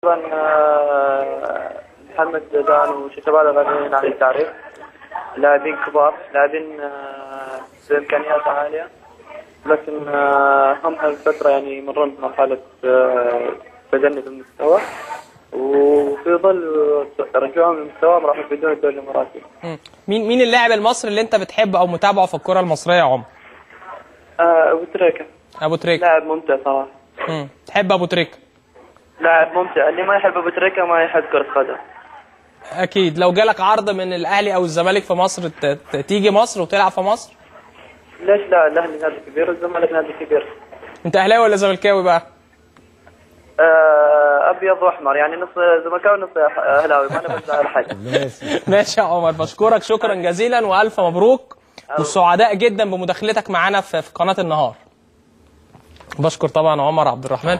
طبعا آه، محمد دان وشيشوبالا غنيين عن التعريف لاعبين كبار لاعبين آه، بامكانيات عاليه لكن آه، هم هالفتره يعني يمرون بمرحله آه، تجنب المستوى وفي ظل رجوعهم لمستواهم راح يفيدون الدوري الاماراتي. مم. مين مين اللاعب المصري اللي انت بتحبه او متابعه في الكره المصريه يا عمر آه، ابو تريكه ابو تريكه لاعب ممتع صراحه. مم. تحب ابو تريكه لاعب ممتع اللي ما يحب ابو تريكه ما يحب كره قدم. اكيد لو جالك عرض من الاهلي او الزمالك في مصر ت- ت- تيجي مصر وتلعب في مصر ليش لا الاهلي نادي كبير والزمالك نادي كبير. انت اهلاوي ولا زملكاوي بقى آه، ابيض واحمر يعني نص زملكاوي نص اهلاوي ما انا بزعل حد. ماشي يا عمر بشكرك شكرا جزيلا والف مبروك والسعداء جدا بمداخلتك معانا في في قناه النهار بشكر طبعا عمر عبد الرحمن